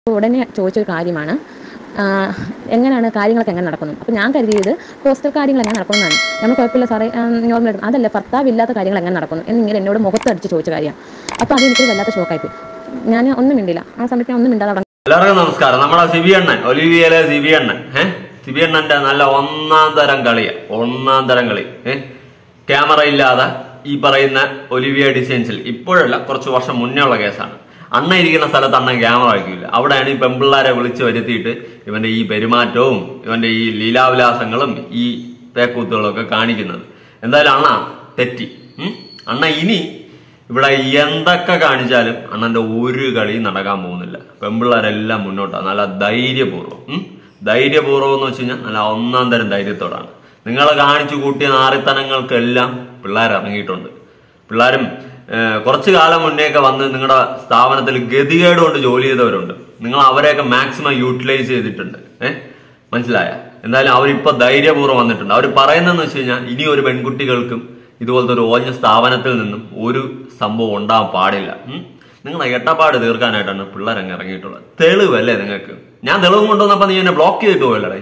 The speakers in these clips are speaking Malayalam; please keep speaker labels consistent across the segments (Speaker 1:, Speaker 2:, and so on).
Speaker 1: ഉടനെ ചോദിച്ചൊരു കാര്യമാണ് ആ, എങ്ങനെയാണ് കാര്യങ്ങളൊക്കെ എങ്ങനെ നടക്കുന്നു അപ്പോൾ ഞാൻ കരുതിയത് ഹോസ്റ്റൽ കാര്യങ്ങൾ എങ്ങനെ നടക്കുന്നതാണ് നമ്മൾ കുഴപ്പമില്ല സാറേ നോർമൽ അതല്ല ഭർത്താവില്ലാത്ത കാര്യങ്ങൾ എങ്ങനെ നടക്കുന്നു എന്നിങ്ങനെ എന്നോട് മുഖത്ത് അടിച്ച് ചോദിച്ച കാര്യമാണ് അപ്പോൾ അതെനിക്ക് വല്ലാത്ത ഷോക്കായിപ്പോയി ഞാൻ ഒന്നും മിണ്ടില്ല ആ സമയത്ത് ഞാൻ ഒന്നും മിണ്ടാതെ അവിടെ
Speaker 2: എല്ലാവർക്കും നമസ്കാരം നമ്മുടെ സിബി അണ്ണൻ ഒലിവിയയിലെ സിബി അണ്ണൻ ഏഹ് സിബി അണ്ണന്റെ നല്ല ഒന്നാം തരം കളിയാ ഒന്നാം തരം കളി ഏഹ് ക്യാമറ ഇല്ലാതെ ഈ പറയുന്ന ഒലിവിയ ഡിസൈൻസിൽ ഇപ്പോഴല്ല കുറച്ച് വർഷം മുന്നേ ഉള്ള കേസാണ് അണ്ണ ഇരിക്കുന്ന സ്ഥലത്ത് അണ്ണൻ ക്യാമറ വയ്ക്കില്ല അവിടെയാണ് ഈ പെമ്പിള്ളാരെ വിളിച്ച് വരുത്തിയിട്ട് ഇവന്റെ ഈ പെരുമാറ്റവും ഇവന്റെ ഈ ലീലാവിലാസങ്ങളും ഈ തേക്കൂത്തുകളും ഒക്കെ കാണിക്കുന്നത് എന്തായാലും അണ്ണ തെറ്റി ഉം? അണ്ണ ഇനി ഇവിടെ എന്തൊക്കെ കാണിച്ചാലും അണ്ണന്റെ ഒരു കളിയും നടക്കാൻ പോകുന്നില്ല പെമ്പിള്ളേരെല്ലാം മുന്നോട്ടാണ് നല്ല ധൈര്യപൂർവ്വം ഉം? ധൈര്യപൂർവ്വം എന്ന് വെച്ച് കഴിഞ്ഞാൽ നല്ല ഒന്നാം തരം ധൈര്യത്തോടാണ് നിങ്ങൾ കാണിച്ചു കൂട്ടിയ നാറിത്തനങ്ങൾക്കെല്ലാം പിള്ളേർ ഇറങ്ങിയിട്ടുണ്ട് പിള്ളേരും ഏഹ്, കുറച്ചു കാലം മുന്നേയൊക്കെ വന്ന് നിങ്ങളുടെ സ്ഥാപനത്തിൽ ഗതികേട് കൊണ്ട് ജോലി ചെയ്തവരുണ്ട് നിങ്ങൾ അവരെയൊക്കെ മാക്സിമം യൂട്ടിലൈസ് ചെയ്തിട്ടുണ്ട് ഏഹ് മനസ്സിലായ എന്തായാലും അവരിപ്പോ ധൈര്യപൂർവ്വം വന്നിട്ടുണ്ട് അവർ പറയുന്നതെന്ന് വെച്ച് കഴിഞ്ഞാൽ ഇനി ഒരു പെൺകുട്ടികൾക്കും ഇതുപോലത്തെ ഒരു ഓഞ്ഞ സ്ഥാപനത്തിൽ നിന്നും ഒരു സംഭവം ഉണ്ടാവാൻ പാടില്ല ഉം? നിങ്ങളെ എട്ടപ്പാട് തീർക്കാനായിട്ടാണ് പിള്ളേരങ്ങ് ഇറങ്ങിയിട്ടുള്ളത് തെളിവല്ലേ നിങ്ങൾക്ക് ഞാൻ തെളിവ് കൊണ്ടുവന്നപ്പോ നീ എന്നെ ബ്ലോക്ക് ചെയ്തിട്ട് പോയല്ലേ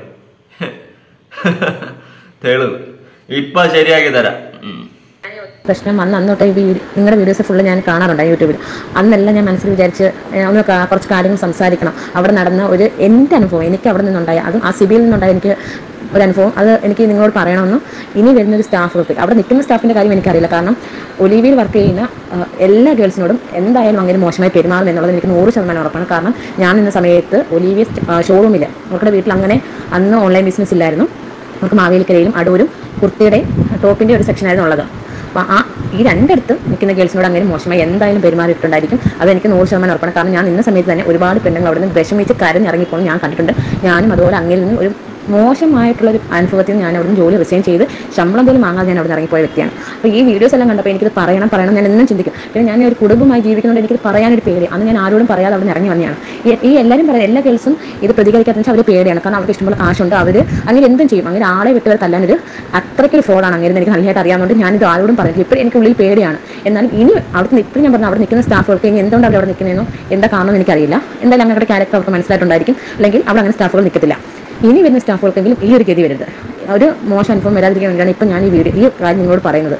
Speaker 2: തെളിവ് ഇപ്പൊ ശരിയാക്കി തരാം ഉം.
Speaker 1: പ്രശ്നം വന്ന് അന്ന് തൊട്ടേ ഈ വീഡിയോ നിങ്ങളുടെ വീഡിയോസ് ഫുള്ള് ഞാൻ കാണാറുണ്ട് യൂട്യൂബിൽ അന്നെല്ലാം ഞാൻ മനസ്സിൽ വിചാരിച്ച് ഏ, ഒന്ന് കാ- കുറച്ച് കാര്യങ്ങൾ സംസാരിക്കണം അവിടെ നടന്ന ഒരു എൻ്റെ അനുഭവം എനിക്ക് അവിടെ നിന്നുണ്ടായ അതും ആ സിബിയിൽ നിന്നുണ്ടായ എനിക്ക് ഒരു അനുഭവം അത് എനിക്ക് നിങ്ങളോട് പറയണമെന്നും ഇനി വരുന്ന ഒരു സ്റ്റാഫുകൾക്ക് അവിടെ നിൽക്കുന്ന സ്റ്റാഫിൻ്റെ കാര്യം എനിക്കറിയില്ല കാരണം ഒലിവിയിൽ വർക്ക് ചെയ്യുന്ന ആ, എല്ലാ ഗേൾസിനോടും എന്തായാലും അങ്ങനെ മോശമായി പെരുമാറും എന്നുള്ളത് എനിക്ക് നൂറ് ശതമാനം ഉറപ്പാണ് കാരണം ഞാൻ നിന്ന സമയത്ത് ഒലിവിയ ഷോറൂമിൽ അവരുടെ വീട്ടിൽ അങ്ങനെ അന്ന് ഓൺലൈൻ ബിസിനസ് ഇല്ലായിരുന്നു നമുക്ക് മാവേലിക്കരയിലും അടൂരും കുർത്തിയുടെ ടോപ്പിൻ്റെ ഒരു സെക്ഷനായിരുന്നു ഉള്ളത് അപ്പോൾ ആ ഈ രണ്ടിടത്ത് നിൽക്കുന്ന ഗേൾസിനോട് അങ്ങനെ മോശമായി എന്തായാലും പെരുമാറിയിട്ടുണ്ടായിരിക്കും അതെനിക്ക് നൂറ് ശതമാനം ഉറപ്പാണ് കാരണം ഞാൻ നിന്ന സമയത്ത് തന്നെ ഒരുപാട് പെണ്ണുങ്ങൾ അവിടെ നിന്ന് വിഷമിച്ച് കരഞ്ഞിറങ്ങിപ്പോകും ഞാൻ കണ്ടിട്ടുണ്ട് ഞാനും അതുപോലെ അങ്ങനെ നിന്ന് ഒരു മോശമായിട്ടുള്ള ഒരു അനുഭവത്തിൽ ഞാൻ അവിടെ നിന്ന് ജോലി റിസൈൻ ചെയ്ത് ശമ്പളം പോലും വാങ്ങാതെ ഞാൻ അവിടെ നിന്ന് ഇറങ്ങിപ്പോയ വ്യക്തിയാണ് അപ്പോൾ ഈ വീഡിയോസ് എല്ലാം കണ്ടപ്പോൾ എനിക്കിത് പറയണം പറയണം ഞാൻ എന്നും ചിന്തിക്കും പിന്നെ ഞാൻ ഒരു കുടുംബമായി ജീവിക്കുന്നതുകൊണ്ട് എനിക്കിത് പറയാനൊരു പേടി അന്ന് ഞാൻ ആരോടും പറയാതെ അവിടെ നിന്ന് ഇറങ്ങി വന്നതാണ് ഈ- ഈ എല്ലാവരും പറയാം എല്ലാ ഗേൾസും ഇത് പ്രതികരിക്കാത്ത വെച്ചാൽ അവർ പേടിയാണ് കാരണം അവർക്ക് ഇഷ്ടമുള്ള കാശുണ്ട് അവർ അങ്ങനെ എന്തും ചെയ്യും അങ്ങനെ ആളെ വിട്ടവർ തല്ലാനൊരു അത്രയ്ക്കൊരു ഫ്രോഡാണ് അങ്ങനെ എനിക്ക് നല്ലതായിട്ട് അറിയാവുന്നതുകൊണ്ട് ഞാനിത് ആരോടും പറഞ്ഞില്ല ഇപ്പോഴും എനിക്ക് ഉള്ളിൽ പേടിയാണ് എന്നാലും ഇനി അവിടെ ഇപ്പോഴും ഞാൻ പറഞ്ഞു അവിടെ നിൽക്കുന്ന സ്റ്റാഫുകൾക്ക് ഇനി എന്തുകൊണ്ട് അവർ അവിടെ നിൽക്കുന്നതെന്നോ എന്താ കാരണം എനിക്കറിയില്ല എന്തായാലും അങ്ങയുടെ ക്യാരക്ടർ അവർക്ക് മനസ്സിലായിട്ടുണ്ടായിരിക്കും അല്ലെങ്കിൽ അവിടെ അങ്ങനെ സ്റ്റാഫുകൾ നിൽക്കത്തില്ല ഇനി വരുന്ന സ്റ്റാഫുകൾക്കെങ്കിലും ഈ ഒരു ഗതി വരരുത് ഒരു മോശം അനുഭവം വരാതിരിക്കാൻ വേണ്ടിയാണ് ഇപ്പം ഞാൻ ഈ വീഡിയോ ഈ കാര്യം നിങ്ങളോട് പറയുന്നത്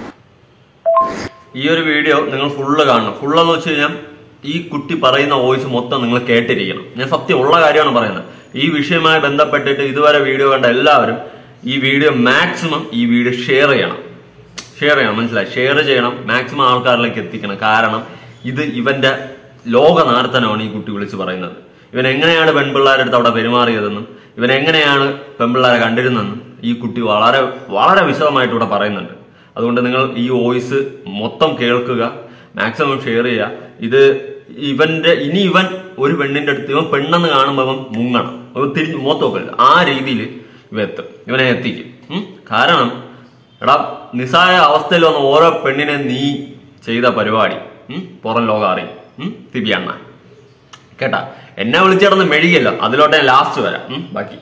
Speaker 2: ഈ ഒരു വീഡിയോ നിങ്ങൾ ഫുള്ള് കാണണം ഫുള്ളെന്ന് വെച്ച് കഴിഞ്ഞാൽ ഈ കുട്ടി പറയുന്ന വോയിസ് മൊത്തം നിങ്ങൾ കേട്ടിരിക്കണം ഞാൻ സത്യം ഉള്ള കാര്യമാണ് പറയുന്നത് ഈ വിഷയവുമായി ബന്ധപ്പെട്ടിട്ട് ഇതുവരെ വീഡിയോ കണ്ട എല്ലാവരും ഈ വീഡിയോ മാക്സിമം ഈ വീഡിയോ ഷെയർ ചെയ്യണം ഷെയർ ചെയ്യണം മനസ്സിലായി ഷെയർ ചെയ്യണം മാക്സിമം ആൾക്കാരിലേക്ക് എത്തിക്കണം കാരണം ഇത് ഇവന്റെ ലോക നാർത്തനമാണ് ഈ കുട്ടി വിളിച്ച് പറയുന്നത് ഇവൻ എങ്ങനെയാണ് പെൺപിള്ളേരുടെ അടുത്ത് അവിടെ പെരുമാറിയതെന്നും ഇവൻ എങ്ങനെയാണ് പെൺപിള്ളേരെ കണ്ടിരുന്നെന്നും ഈ കുട്ടി വളരെ വളരെ വിശദമായിട്ട് ഇവിടെ പറയുന്നുണ്ട് അതുകൊണ്ട് നിങ്ങൾ ഈ വോയിസ് മൊത്തം കേൾക്കുക മാക്സിമം ഷെയർ ചെയ്യുക ഇത് ഇവന്റെ ഇനി ഇവൻ ഒരു പെണ്ണിന്റെ അടുത്ത് ഇവൻ പെണ്ണെന്ന് കാണുമ്പോൾ ഇവൻ മുങ്ങണം ഇവൻ തിരിഞ്ഞ് മുഖത്ത് നോക്കരുത് ആ രീതിയിൽ ഇവ എത്തും ഇവനെ എത്തിക്കും ഉം? കാരണം എടാ നിസ്സായ അവസ്ഥയിൽ വന്ന ഓരോ പെണ്ണിനെ നീ ചെയ്ത പരിപാടി ഉം? പുറം ലോകം അറിയും ഉം? തിബിയണ്ണ കേട്ടാ എന്നെ വിളിച്ചിടന്ന് മെഴുകിയല്ലോ അതിലോട്ട് ഞാൻ ലാസ്റ്റ് വരാം ഉം? ബാക്കി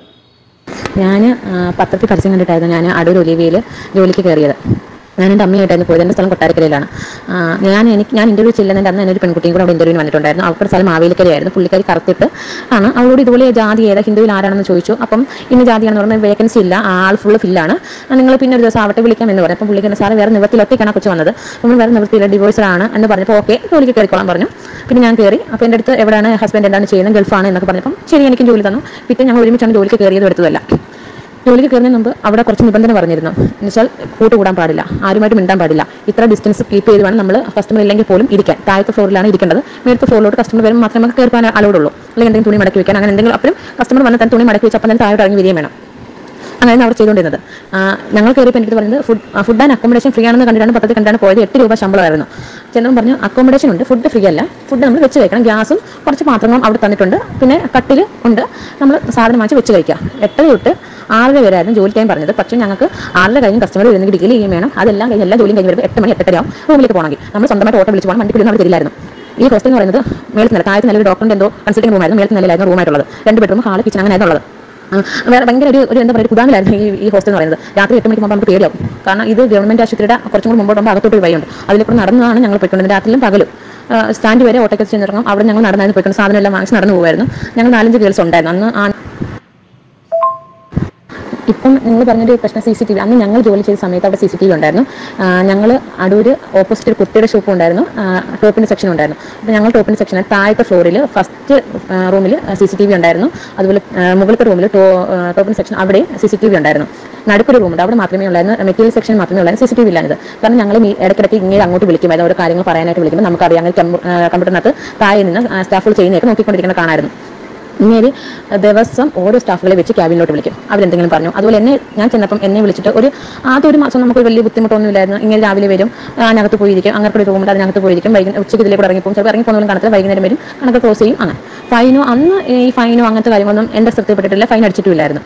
Speaker 1: ഞാൻ പത്രത്തിൽ പരസ്യം കണ്ടിട്ടായിരുന്നു ഞാൻ അടൂർ ഒലിവിയിൽ ജോലിക്ക് കയറിയത് ഞാൻ എൻ്റെ അമ്മയായിട്ടായിരുന്നു പോയത് എൻ്റെ സ്ഥലം കൊട്ടാരക്കരയിലാണ് ആ, ഞാൻ എനിക്ക് ഞാൻ ഇൻ്റർവ്യൂ ചെല്ലുന്നതിൻ്റെ അന്ന് എന്നൊരു പെൺകുട്ടിയും കൂടെ അവിടെ ഇൻ്റർവ്യൂവിന് വന്നിട്ടുണ്ടായിരുന്നു അവരുടെ സ്ഥലം മാവേലിക്കരയായിരുന്നു പുള്ളിക്കാരി കറുത്തിട്ട് ആണ് അവളോട് ഇതുപോലെ ജാതി ഏതാ ഹിന്ദുവിൽ ആരാണെന്ന് ചോദിച്ചു അപ്പം ഇന്ന ജാതിയാണെന്ന് പറഞ്ഞാൽ വേക്കൻസി ഇല്ല ആ ആൾ ഫുള്ള് ഫില്ലാണ് നിങ്ങൾ പിന്നെ ഒരു ദിവസം ആവട്ടെ വിളിക്കാം എന്ന് പറഞ്ഞു അപ്പം പുള്ളിക്കാരൻ സാറ് വേറെ നിവൃത്തിയിൽ ഒറ്റയ്ക്കാണ് കൊച്ചു വന്നത് നമ്മൾ വേറെ നിവൃത്തിയില്ല ഡിവോഴ്സർ ആണ് എന്ന് പറഞ്ഞപ്പോൾ ഓക്കെ ജോലിക്ക് കയറിക്കോളാൻ പറഞ്ഞു പിന്നെ ഞാൻ കയറി അപ്പോൾ എൻ്റെ അടുത്ത് എവിടെയാണ് ഹസ്ബൻഡ് എന്താണ് ചെയ്യുന്നത് ഗൾഫാണ് എന്നൊക്കെ പറഞ്ഞപ്പം ശരി എനിക്കും ജോലി തന്നു പിന്നെ ഞങ്ങൾ ഒരുമിച്ചാണ് ജോലിക്ക് കയറിയത് എടുത്തതല്ല ജോലിക്ക് കയറുന്നതിന് മുമ്പ് അവിടെ കുറച്ച് നിബന്ധന പറഞ്ഞിരുന്നു എന്നുവെച്ചാൽ കൂട്ടുകൂടാൻ പാടില്ല ആരുമായിട്ട് മിണ്ടാൻ പാടില്ല ഇത്ര ഡിസ്റ്റൻസ് കീപ്പ് ചെയ്ത് വേണം നമ്മൾ കസ്റ്റമർ ഇല്ലെങ്കിൽ പോലും ഇരിക്കാൻ താഴത്തെ ഫ്ലോറിലാണ് ഇരിക്കേണ്ടത് മേലത്തെ ഫ്ലോറിലോട്ട് കസ്റ്റമർ വരുമ്പോൾ മാത്രമേ നമുക്ക് കയറിപ്പാൻ അലോടുള്ളൂ അല്ലെങ്കിൽ എന്തെങ്കിലും തുണി മടക്കി വെക്കാൻ അങ്ങനെ എന്തെങ്കിലും അപ്പോഴും കസ്റ്റമർ വന്ന് തന്നെ തുണി മടക്കി വെച്ച് അപ്പം തന്നെ താഴോട്ട് ഇറങ്ങി വരികയും വേണം അങ്ങനെയാണ് അവർ ചെയ്തുകൊണ്ടിരുന്നത് ആ, ഞങ്ങൾ കയറിയപ്പോൾ എനിക്ക് പറയുന്നത് food food and accommodation free ആണെന്ന് കണ്ടിട്ടാണ് പദ്ധതി കണ്ടാണ് പോയത് എട്ട് രൂപ ശമ്പളമായിരുന്നു ചെന്നതും പറഞ്ഞു അക്കോമഡേഷൻ ഉണ്ട് ഫുഡ് ഫ്രീ അല്ല ഫുഡ് നമ്മൾ വെച്ച് കഴിക്കണം ഗ്യാസും കുറച്ച് പാത്രങ്ങളും അവിടെ തന്നിട്ടുണ്ട് പിന്നെ കട്ടിൽ ഉണ്ട് നമ്മൾ സാധനം വാങ്ങിച്ച് വെച്ച് കഴിക്കുക എട്ടര തൊട്ട് ആറര വരെയായിരുന്നു ജോലി ടൈം പറഞ്ഞത് പക്ഷേ ഞങ്ങൾക്ക് ആറര കഴിഞ്ഞ് കസ്റ്റമർ വരുന്നെങ്കിൽ ഡിഗ്രി ചെയ്യും വേണം അതെല്ലാം കഴിഞ്ഞ് എല്ലാ ജോലിയും കഴിഞ്ഞ് വരുമ്പോൾ എട്ട് മണി എട്ടര ആവും റൂമിലേക്ക് പോകണമെങ്കിൽ നമ്മൾ സ്വന്തമായിട്ട് ഓട്ടോ വിളിച്ച് പോകണം വണ്ടി പിടിക്കുന്ന അവിടെ തരില്ലായിരുന്നു ഈ ഹോസ്റ്റൽ എന്ന് പറയുന്നത് മേളത്തെ നില താഴത്തെ നിലയിൽ ഡോക്ടറിന്റെ എന്തോ കൺസൾട്ടിംഗ് റൂമായിരുന്നു മേളത്തെ നിലയിലായിരുന്നു റൂമായിട്ടുള്ളത് രണ്ട് ബെഡ്റൂം ഹാൾ കിച്ചൺ അങ്ങനെ ആയിരുന്നുള്ളത് ആ, വേറെ ഭയങ്കര ഒരു ഒരു എന്താ പറയുക ഒരു കുതാമിലായിരുന്നു ഈ ഈ ഹോസ്റ്റൽ എന്ന് പറയുന്നത് രാത്രി എട്ട് മണിക്ക് മുമ്പ് നമുക്ക് പേടിയാവും കാരണം ഇത് ഗവൺമെന്റ് ആശുപത്രിയുടെ കുറച്ചും കൂടി മുമ്പോട്ട് പോകുമ്പോൾ അകത്തോട്ട് ഒരു വഴിയുണ്ട് അതിലേക്കൂടെ നടന്നതാണ് ഞങ്ങൾ പോയിക്കൊണ്ടിരുന്നത് രാത്രിയിലും പകലും സ്റ്റാൻഡ് വരെ ഓട്ടോക്കൽ ചെന്നിറങ്ങും അവിടെ ഞങ്ങൾ നടന്നായിരുന്നു പോയിക്കൊണ്ട് സാധനം എല്ലാം വാങ്ങിച്ച് നടന്നു പോകുമായിരുന്നു ഞങ്ങൾ നാലഞ്ച് ഗേൾസ് ഉണ്ടായിരുന്നു അന്ന് ആ ഇപ്പം നിങ്ങൾ പറഞ്ഞൊരു പ്രശ്നം സി സി ടി വി അന്ന് ഞങ്ങൾ ജോലി ചെയ്ത സമയത്ത് അവിടെ സി സി ടി വി ഉണ്ടായിരുന്നു ഞങ്ങൾ അടൂര് ഓപ്പോസിറ്റ് ഒരു കുട്ടിയുടെ ഷോപ്പും ഉണ്ടായിരുന്നു ടോപ്പിൻ്റെ സെക്ഷൻ ഉണ്ടായിരുന്നു അപ്പോൾ ഞങ്ങൾ ടോപ്പിൻ്റെ സെക്ഷനിൽ താഴത്തെ ഫ്ലോറിൽ ഫസ്റ്റ് റൂമിൽ സി സി ടി വി ഉണ്ടായിരുന്നു അതുപോലെ ആ, മുകളിലത്തെ റൂമിൽ ടോപ്പിൻ്റെ സെക്ഷൻ അവിടെയും സി സി ടി വി ഉണ്ടായിരുന്നു നടുക്കൊരു റൂമുണ്ട് അവിടെ മാത്രമേ ഉള്ളായിരുന്നു മെറ്റീരിയൽ സെക്ഷൻ മാത്രമേ ഉള്ളായിരുന്നു സി സി ടി വി ഇല്ലാഞ്ഞത് കാരണം ഞങ്ങൾ ഈ ഇടയ്ക്കിടയ്ക്ക് ഇങ്ങനെ അങ്ങോട്ട് വിളിക്കുമായിരുന്നു ഓരോ കാര്യങ്ങൾ പറയാനായിട്ട് വിളിക്കുമ്പോൾ നമുക്കറിയാം അങ്ങനെ കമ്പ്യൂട്ടറിനകത്ത് താഴെ നിന്ന് സ്റ്റാഫുകൾ ചെയ്യുന്നതൊക്കെ നോക്കിക്കൊണ്ടിരിക്കുന്ന കാണായിരുന്നു ഇങ്ങനെ ദിവസം ഓരോ സ്റ്റാഫുകളെ വെച്ച് ക്യാബിനിലോട്ട് വിളിക്കും അവരെന്തെങ്കിലും പറഞ്ഞു അതുപോലെ എന്നെ ഞാൻ ചെന്നപ്പം എന്നെ വിളിച്ചിട്ട് ഒരു ആദ്യ ഒരു മാസം നമുക്ക് വലിയ ബുദ്ധിമുട്ടൊന്നും ഇല്ലായിരുന്നു ഇങ്ങനെ രാവിലെ വരും അതിനകത്ത് പോയിരിക്കും അങ്ങനെ ഒരു റൂമിൽ അതിനകത്ത് പോയിരിക്കും വൈകുന്നേരം ഉച്ചയ്ക്ക് ഇതിലേക്ക് ഇറങ്ങിപ്പോകും ചിലപ്പോൾ ഇറങ്ങി പോകുന്നതും കാണത്തില്ല വൈകുന്നേരം വരും കണക്ക് ക്ലോസ് ചെയ്യും അങ്ങനെ ഫൈനോ അന്ന് ഈ ഫൈനോ അങ്ങനത്തെ കാര്യങ്ങളൊന്നും എൻ്റെ ശ്രദ്ധപ്പെട്ടിട്ടില്ല ഫൈൻ അടിച്ചിട്ടുമില്ലായിരുന്നു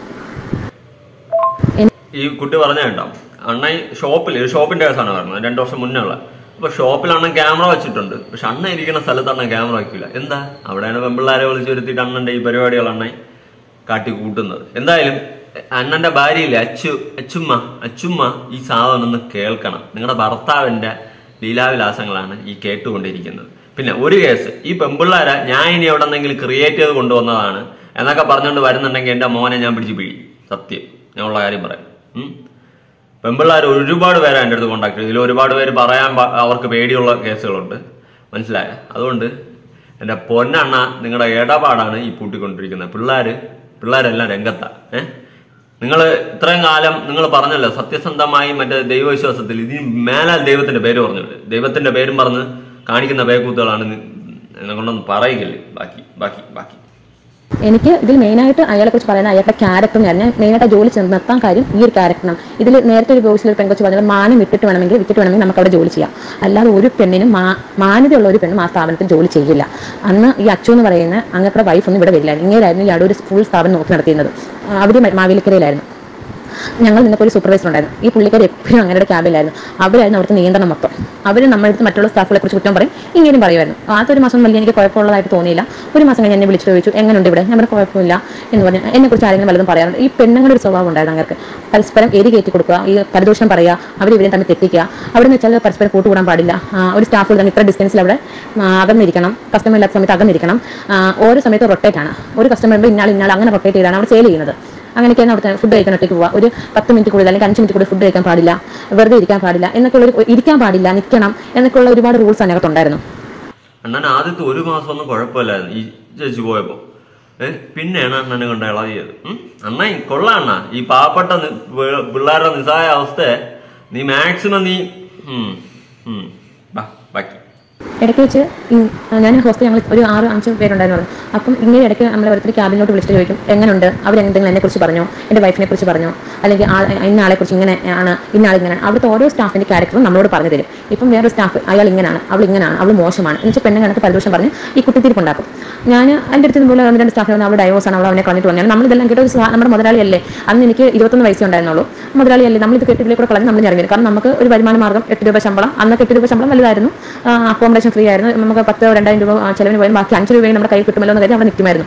Speaker 2: ഈ കുട്ടി പറഞ്ഞ കേട്ടോ അണ്ണ ഈ ഷോപ്പിൽ ഒരു ഷോപ്പിന്റെ കേസാണ് പറഞ്ഞത് രണ്ടു വർഷം മുന്നേ ഉള്ള അപ്പൊ ഷോപ്പിൽ അണ്ണൻ ക്യാമറ വെച്ചിട്ടുണ്ട് പക്ഷെ അണ്ണ ഇരിക്കുന്ന സ്ഥലത്ത് അണ്ണൻ ക്യാമറ വെക്കില്ല എന്താ അവിടെയാണ് പെമ്പിള്ളാരെ വിളിച്ചു വരുത്തിയിട്ട് അണ്ണന്റെ ഈ പരിപാടികൾ അണ്ണൻ കാട്ടി കൂട്ടുന്നത് എന്തായാലും അണ്ണന്റെ ഭാര്യയില്ലേ അച്ചു അച്ചുമ്മ അച്ചുമ്മ ഈ സാധനം ഒന്ന് കേൾക്കണം നിങ്ങളുടെ ഭർത്താവിന്റെ ലീലാവിലാസങ്ങളാണ് ഈ കേട്ടുകൊണ്ടിരിക്കുന്നത് പിന്നെ ഒരു കേസ് ഈ പെമ്പിള്ളാരെ ഞാൻ ഇനി എവിടെ നിന്നെങ്കിലും ക്രിയേറ്റ് ചെയ്ത് കൊണ്ടുവന്നതാണ് എന്നൊക്കെ പറഞ്ഞുകൊണ്ട് വരുന്നുണ്ടെങ്കിൽ എന്റെ മോനെ ഞാൻ പിടിച്ച് പിഴി സത്യം ഞാൻ ഉള്ള കാര്യം പറയാം ഉം. പെമ്പിള്ളാർ ഒരുപാട് പേരെ എൻ്റെ അടുത്ത് കോണ്ടാക്ട് ചെയ്തു ഇതിൽ ഒരുപാട് പേര് പറയാൻ പ- അവർക്ക് പേടിയുള്ള കേസുകളുണ്ട് മനസ്സിലായ അതുകൊണ്ട് എൻ്റെ പൊന്നണ്ണ നിങ്ങളുടെ ഇടപാടാണ് ഈ പൂട്ടിക്കൊണ്ടിരിക്കുന്നത് പിള്ളേര് പിള്ളേരെല്ലാം രംഗത്താ ഏഹ് നിങ്ങൾ ഇത്രയും കാലം നിങ്ങൾ പറഞ്ഞല്ലോ സത്യസന്ധമായി മറ്റേ ദൈവവിശ്വാസത്തിൽ ഇതിന് മേലാൽ ദൈവത്തിന്റെ പേര് പറഞ്ഞിട്ട് ദൈവത്തിന്റെ പേരും പറഞ്ഞ് കാണിക്കുന്ന പേക്കൂത്തുകളാണ് നി- എന്നെ കൊണ്ടൊന്ന് പറയുകയില്ലേ ബാക്കി ബാക്കി ബാക്കി
Speaker 1: എനിക്ക് ഇതിൽ മെയിനായിട്ട് അയാളെ കുറിച്ച് പറയുന്ന അയാളുടെ ക്യാരക്ടർ ഞാൻ ഞാൻ മെയിനായിട്ട് ആ ജോലി ചെന്ന് നിർത്താൻ കാര്യം ഈ ഒരു ക്യാരക്ടറാണ് ഇതിൽ നേരത്തെ ഒരു ബോക്സിൽ ഒരു പെങ്കൊച്ച് പറഞ്ഞത് മാനം വിട്ടിട്ട് വേണമെങ്കിൽ വിട്ടിട്ട് വേണമെങ്കിൽ നമുക്ക് അവിടെ ജോലി ചെയ്യാം അല്ലാതെ ഒരു പെണ്ണിനും മാ മാന്യതയുള്ള ഒരു പെണ്ണും ആ സ്ഥാപനത്തിൽ ജോലി ചെയ്യില്ല അന്ന് ഈ അച്ചു എന്ന് പറയുന്ന അങ്ങനത്തെ വൈഫ് ഒന്നും ഇവിടെ വരില്ല ഇങ്ങനെയായിരുന്നു ഈ അവിടെ ഒരു സ്കൂൾ സ്ഥാപനം നോക്കി നടത്തിയിരുന്നത് അവർ മാവേലിക്കരയിലായിരുന്നു ഞങ്ങൾ നിന്നപ്പോൾ ഒരു സൂപ്പർവൈസർ ഉണ്ടായിരുന്നു ഈ പുള്ളിക്കാർ എപ്പോഴും അങ്ങനെ ക്യാബിലായിരുന്നു അവരായിരുന്നു അവിടുത്തെ നിയന്ത്രണം മൊത്തം അവർ നമ്മുടെ അടുത്ത് മറ്റുള്ള സ്റ്റാഫുകളെ കുറിച്ച് കുറ്റം പറയും ഇങ്ങനെയും പറയുമായിരുന്നു ആദ്യത്തെ ഒരു മാസം വലിയ എനിക്ക് കുഴപ്പമുള്ളതായിട്ട് തോന്നിയില്ല ഒരു മാസം കഴിഞ്ഞ് എന്നെ വിളിച്ചു ചോദിച്ചു എങ്ങനെയുണ്ട് ഇവിടെ ഞാൻ പറഞ്ഞു കുഴപ്പമില്ല എന്ന് പറഞ്ഞു എന്നെ കുറിച്ച് ആരെങ്കിലും വല്ലതും പറയാറുണ്ട് ഈ പെണ്ണുങ്ങളുടെ ഒരു സ്വഭാവം ഉണ്ടായിരുന്നു അങ്ങനെ പരസ്പരം എരി കയറ്റി കൊടുക്കുക ഈ പരദോഷം പറയുക അവർ ഇവരെ തമ്മിൽ തെറ്റിക്കുക അവിടെ നിന്ന് വെച്ചാൽ പരസ്പരം കൂട്ടുകൂടാൻ പാടില്ല ആ, ഒരു സ്റ്റാഫ് തന്നെ ഇത്ര ഡിസ്റ്റൻസിൽ അവിടെ ആ, അകന്നിരിക്കണം കസ്റ്റമർ ഇല്ലാത്ത സമയത്ത് അകന്നിരിക്കണം ആ, ഓരോ സമയത്ത് റൊട്ടേറ്റ് ആണ് ഒരു കസ്റ്റമർ വരുമ്പോൾ ഇന്നാൾ ഇന്നാൾ അങ്ങനെ റൊട്ടേറ്റ് ചെയ്താണ് അവിടെ സെയിൽ ചെയ്യുന്നത് അങ്ങനെയൊക്കെയാണ് അവിടുത്തെ ഫുഡ് കഴിക്കാൻ ഒറ്റയ്ക്ക് പോവുക ഒരു പത്ത് മിനിറ്റ് കൂടുതൽ അല്ലെങ്കിൽ അഞ്ച് മിനിറ്റ് കൂടുതൽ ഫുഡ് കഴിക്കാൻ പാടില്ല വെറുതെ ഇരിക്കാൻ പാടില്ല എന്നൊക്കെയുള്ള ഒരു ഇരിക്കാൻ പാടില്ല നിൽക്കണം എന്നൊക്കെയുള്ള ഒരുപാട് റൂൾസ് അതിനകത്തുണ്ടായിരുന്നു
Speaker 2: അണ്ണൻ ആദ്യത്തെ ഒരു മാസം ഒന്നും കുഴപ്പമില്ലായിരുന്നു ഈ ചേച്ചി പോയപ്പോ ഏ പിന്നെയാണ് അണ്ണനെ കൊണ്ട് ഇളകിയത് ഉം? അണ്ണ കൊള്ളാം അണ്ണ ഈ പാവപ്പെട്ട നി- പി- പിള്ളേരുടെ നിസ്സായ അവസ്ഥയെ നീ മാക്സിമം നീ ഉം, ഉം. ബാ, ബാക്കി
Speaker 1: ഇടയ്ക്ക് വെച്ച് ഈ, ആ, ഞാൻ ഹോസ്റ്റൽ ഞങ്ങൾ ഒരു ആറ് അഞ്ച് പേരുണ്ടായിരുന്നു അപ്പം ഇങ്ങനെ ഇടയ്ക്ക് നമ്മൾ ഓരോരുത്തർ ക്യാബിനോട്ട് വിളിച്ചിട്ട് ചോദിക്കും എങ്ങനെയുണ്ട് അവരെന്തെങ്കിലും എന്നെ കുറിച്ച് പറഞ്ഞോ എൻ്റെ വൈഫിനെ കുറിച്ച് പറഞ്ഞോ അല്ലെങ്കിൽ ആ ഇന്ന ആളെ കുറിച്ച് ഇങ്ങനെ ആണ് ഇന്ന ആൾ ഇങ്ങനെയാണ് അവിടുത്തെ ഓരോ സ്റ്റാഫിന്റെ ക്യാരക്ടറും നമ്മളോട് പറഞ്ഞു തരും ഇപ്പം വേറെ സ്റ്റാഫ് അയാൾ ഇങ്ങനെയാണ് അവൾ ഇങ്ങനെയാണ് അവൾ മോശമാണ് എന്ന് വെച്ചാൽ പെണ്ണെ കണക്ക് പരദോഷം പറഞ്ഞ് ഈ കുട്ടിത്തിരിപ്പുണ്ടാക്കും ഞാൻ എൻ്റെ അടുത്ത് ഇതുപോലെ ഒന്ന് രണ്ട് സ്റ്റാഫ് അവൾ ഡൈവോഴ്സ് ആണ് അവൾ അവനെ കളഞ്ഞിട്ട് വന്നത് നമ്മളിതെല്ലാം കേട്ടോ നമ്മുടെ മുതലാളിയല്ലേ അന്ന് എനിക്ക് ഇരുപത്തൊന്ന് വയസ്സേ ഉണ്ടായിരുന്നുള്ളൂ മുതലാളിയല്ലേ നമ്മളിത് കെട്ടിലേക്ക് കൂടെ കളഞ്ഞ് നമ്മൾ ഇറങ്ങി കാരണം നമുക്ക് ഒരു വരുമാന മാർഗ്ഗം എട്ട് രൂപ ശമ്പളം അന്നൊക്കെ എട്ട് രൂപ ശമ്പളം വലുതായിരുന്നു അക്കോമഡേഷൻ ഫ്രീ ആയിരുന്നു നമുക്ക് പത്തോ രണ്ടായിരം രൂപ ആ, ചെലവിന് പോയാലും ബാക്കി അഞ്ച് രൂപയും നമ്മുടെ കയ്യിൽ കിട്ടുമല്ലോ എന്ന് കരുതി അവിടെ നിൽക്കുമായിരുന്നു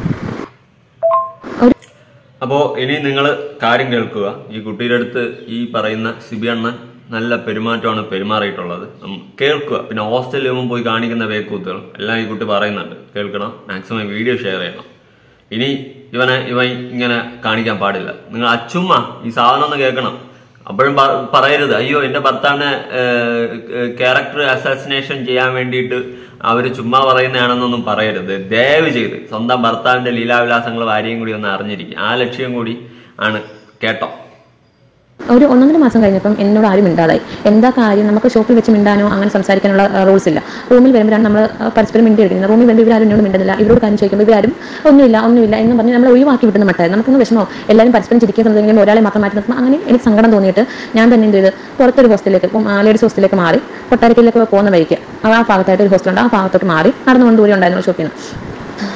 Speaker 2: അപ്പോ ഇനി നിങ്ങൾ കാര്യം കേൾക്കുക ഈ കുട്ടിയുടെ അടുത്ത് ഈ പറയുന്ന സിബി അണ്ണൻ നല്ല പെരുമാറ്റമാണ് പെരുമാറിയിട്ടുള്ളത് ഉം, കേൾക്കുക പിന്നെ ഹോസ്റ്റലിൽ പോകുമ്പോൾ പോയി കാണിക്കുന്ന വേക്കൂത്തുകൾ എല്ലാം ഈ കുട്ടി പറയുന്നുണ്ട് കേൾക്കണം മാക്സിമം വീഡിയോ ഷെയർ ചെയ്യണം ഇനി ഇവനെ ഇവൻ ഇങ്ങനെ കാണിക്കാൻ പാടില്ല നിങ്ങൾ അച്ചുമ്മ ഈ സാധനം ഒന്ന് കേൾക്കണം അപ്പോഴും പ- പറയരുത് അയ്യോ എന്റെ ഭർത്താവിനെ ക്യാരക്ടർ അസാസിനേഷൻ ചെയ്യാൻ വേണ്ടിയിട്ട് അവര് ചുമ്മാ പറയുന്നതാണെന്നൊന്നും പറയരുത് ദയവ് ചെയ്ത് സ്വന്തം ഭർത്താവിന്റെ ലീലാവിലാസങ്ങൾ ഭാര്യയും കൂടി ഒന്ന് അറിഞ്ഞിരിക്കും ആ ലക്ഷ്യം കൂടി ആണ് കേട്ടോ
Speaker 1: ഒരു ഒന്നൊന്നര മാസം കഴിഞ്ഞപ്പം എന്നോട് ആരും മിണ്ടാതായി എന്താ കാര്യം നമുക്ക് ഷോപ്പിൽ വെച്ച് മിണ്ടാനോ അങ്ങനെ സംസാരിക്കാനുള്ള റൂൾസ് ഇല്ല റൂമിൽ വരുമ്പോഴാണ് നമ്മൾ ആ, പരസ്പരം മിണ്ടി എടുക്കുന്നത് റൂമിൽ വരുമ്പോൾ ഇവരാരും എന്നോട് മിണ്ടുന്നില്ല ഇവരോട് കാര്യം ചോദിക്കുമ്പോൾ ഇവരാരും ഒന്നുമില്ല ഒന്നുമില്ല എന്ന് പറഞ്ഞ് നമ്മൾ ഒഴിവാക്കി വിട്ടുന്ന മട്ടായിരുന്നു നമുക്കൊന്ന് വിഷമോ എല്ലാവരും പരസ്പരം ചിരിക്കുന്ന സമയത്തെങ്കിലും ഒരാളെ മാത്രം മാറ്റി നിർത്തുമ്പോൾ അങ്ങനെ എനിക്ക് സങ്കടം തോന്നിയിട്ട് ഞാൻ തന്നെ എന്ത് ചെയ്ത് പുറത്തൊരു ഹോസ്റ്റലിലേക്ക് ഇപ്പം ലേഡീസ് ഹോസ്റ്റലിലേക്ക് മാറി കൊട്ടാരക്കയിലേക്ക് പോകുന്ന വഴിക്ക് ആ ഭാഗത്തായിട്ട് ഒരു ഹോസ്റ്റലുണ്ട് ആ ഭാഗത്തോട്ട് മാറി നടന്നുകൊണ്ട് ദൂരം ഉണ്ടായിരുന്നു ഷോപ്പിൽ നിന്ന്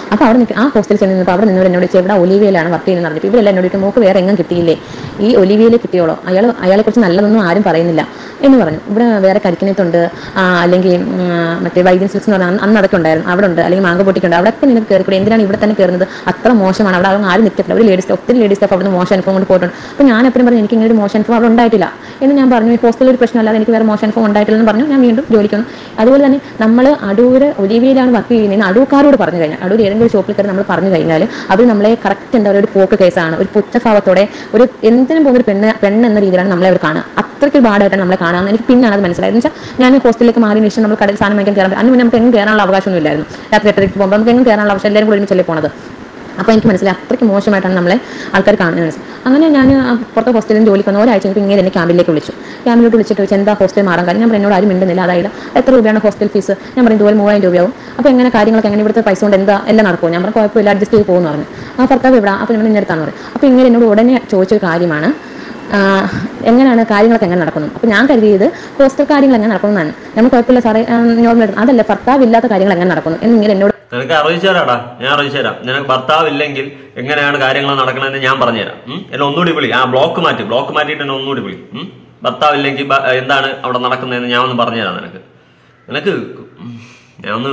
Speaker 1: അപ്പോൾ അവിടെ നിൽക്കുക ആ ഹോസ്റ്റലിൽ ചെന്ന് നിന്നപ്പോൾ അവിടെ നിന്നവർ എന്നോട് ചോദിച്ചു ഇവിടെ ഒലിവിയയിലാണ് വർക്ക് ചെയ്യുന്നത് പറഞ്ഞിട്ട് ഇവരെല്ലാം എന്നോട് ചോദിക്കും മോക്ക് വേറെ എങ്ങും കിട്ടിയില്ലേ ഈ ഒലിവിയയിൽ കിട്ടിയോളോ അയാൾ അയാളെക്കുറിച്ച് നല്ലതൊന്നും ആരും പറയുന്നില്ല എന്ന് പറഞ്ഞു ഇവിടെ വേറെ കരിക്കിനത്തുണ്ട് ആ, അല്ലെങ്കിൽ ഉം, മറ്റേ വൈദ്യൻ സിൽസ് എന്ന് പറഞ്ഞാൽ അന്ന് അതൊക്കെ ഉണ്ടായിരുന്നു അവിടെ ഉണ്ട് അല്ലെങ്കിൽ മാങ്ക പൊട്ടിക്കുണ്ട് അവിടെ ഒക്കെ നിനക്ക് കയറിക്കൂടെ എന്തിനാണ് ഇവിടെ തന്നെ കയറുന്നത് അത്ര മോശമാണ് അവിടെ ആരും ആരും നിൽക്കത്തില്ല ഒരു ലേഡീസ് ഒത്തിരി ലേഡീസ് സ്റ്റാഫ് അവിടെ നിന്ന് മോശം അനുഭവം കൊണ്ട് പോയിട്ടുണ്ട് അപ്പോൾ ഞാൻ എപ്പോഴും പറഞ്ഞു എനിക്ക് ഇങ്ങനെ ഒരു മോശം അനുഭവം അവിടെ ഉണ്ടായിട്ടില്ല എന്ന് ഞാൻ പറഞ്ഞു ഈ ഹോസ്റ്റലിൽ ഒരു പ്രശ്നമല്ലാതെ എനിക്ക് വേറെ മോശം അനുഭവം ഉണ്ടായിട്ടില്ലെന്ന് പറഞ്ഞു ഞാൻ വീണ്ടും ജോലിക്ക് വന്നു അതുപോലെ തന്നെ നമ്മൾ അടൂർ ഒലിവിയിലാണ് വർക്ക് ചെയ്യുന്നത് അടൂക്കാരോട് പറഞ്ഞു കഴിഞ്ഞാൽ അടൂർ ഏതെങ്കിലും ഒരു ഷോപ്പിൽ കയറി നമ്മൾ പറഞ്ഞു കഴിഞ്ഞാൽ അവർ നമ്മളെ കറക്റ്റ് എന്താ പറയുക ഒരു പോക്ക് കേസാണ് ഒരു പുച്ഛഭാവത്തോടെ ഒരു എന്തിനും പോകുന്ന ഒരു പെണ്ണ് പെണ്ണ് എന്ന രീതിയിലാണ് നമ്മളെ അവർ കാണുക അത്രയ്ക്ക് ബാഡായിട്ടാണ് നമ്മളെ കാണാമെന്ന് എനിക്ക് പിന്നാണ് അത് മനസ്സിലായത് എന്ന് വെച്ചാൽ ഞാൻ ഹോസ്റ്റലിലേക്ക് മാറിയ ശേഷം നമ്മൾ കടയിൽ സാധനം വാങ്ങിക്കാൻ കയറാൻ അന്ന് മുന്നേ നമുക്ക് എങ്ങും കയറാനുള്ള അവകാശമൊന്നും ഇല്ലായിരുന്നു രാത്രി എട്ടരയ്ക്ക് പോകുമ്പോൾ നമുക്ക് എങ്ങും കയറാനുള്ള അവകാശം എല്ലാവരും കൂടി ഒരുമിച്ചല്ലേ പോണത് അപ്പോൾ എനിക്ക് മനസ്സിലായി അത്രയ്ക്ക് മോശമായിട്ടാണ് നമ്മളെ ആൾക്കാർ കാണുന്നത് മനസ്സിലായി അങ്ങനെ ഞാൻ ആ പുറത്തെ ഹോസ്റ്റലിൽ ജോലിക്ക് വന്ന ഒരാഴ്ച കഴിഞ്ഞപ്പോൾ ഇങ്ങനെ എന്നെ ക്യാമ്പിലേക്ക് വിളിച്ചു ക്യാമ്പിലോട്ട് വിളിച്ചിട്ട് ചോദിച്ചു എന്താ ഹോസ്റ്റൽ മാറാൻ കാര്യം ഞാൻ പറഞ്ഞു എന്നോട് ആരും മിണ്ടുന്നില്ല അതായത് എത്ര രൂപയാണ് ഹോസ്റ്റൽ ഫീസ് ഞാൻ പറഞ്ഞു ഇതുപോലെ മൂവായിരം രൂപയാവും അപ്പോൾ എങ്ങനെ കാര്യങ്ങളൊക്കെ എങ്ങനെ ഇവിടുത്തെ പൈസ കൊണ്ട് എന്താ എല്ലാം നടക്കുമോ ഞാൻ പറഞ്ഞു കുഴപ്പമില്ല അഡ്ജസ്റ്റ് ചെയ്ത് പോകുമെന്ന് പറഞ്ഞു ആ ഭർത്താവ് ഇവിടെ അപ്പോൾ നമ്മൾ ഇന്നടുത്താണ് പറയും അപ്പോൾ ഇങ്ങനെ എന്നോട് ഉടനെ ചോദിച്ചൊരു കാര്യമാണ് ആ, എങ്ങനെയാണ് കാര്യങ്ങളൊക്കെ എങ്ങനെ നടക്കുന്നു അപ്പോൾ ഞാൻ കരുതിയത് ഹോസ്റ്റൽ കാര്യങ്ങൾ എങ്ങനെ നടക്കുന്നതാണ് നമ്മൾ കുഴപ്പമില്ല സാറേ നോർമൽ അതല്ല ഭർത്താവ് ഇല്ലാത്ത കാര്യങ്ങൾ എങ്ങനെ നടക്കുന്നു എന്നിങ്ങനെ എന്നോട്
Speaker 2: നിനക്ക് അറിയിച്ചു തരാടാ ഞാൻ അറിയിച്ചു തരാം നിനക്ക് ഭർത്താവില്ലെങ്കിൽ എങ്ങനെയാണ് കാര്യങ്ങൾ നടക്കണമെന്ന് ഞാൻ പറഞ്ഞുതരാം ഉം? എന്നെ ഒന്നുകൂടി വിളി ആ ബ്ലോക്ക് മാറ്റി ബ്ലോക്ക് മാറ്റിയിട്ട് എന്നെ ഒന്നുകൂടി വിളി ഉം? ഭർത്താവില്ലെങ്കിൽ ബ- എന്താണ് അവിടെ നടക്കുന്നതെന്ന് ഞാൻ ഒന്ന് പറഞ്ഞുതരാം നിനക്ക് നിനക്ക് ഉം, ഞാൻ ഒന്ന്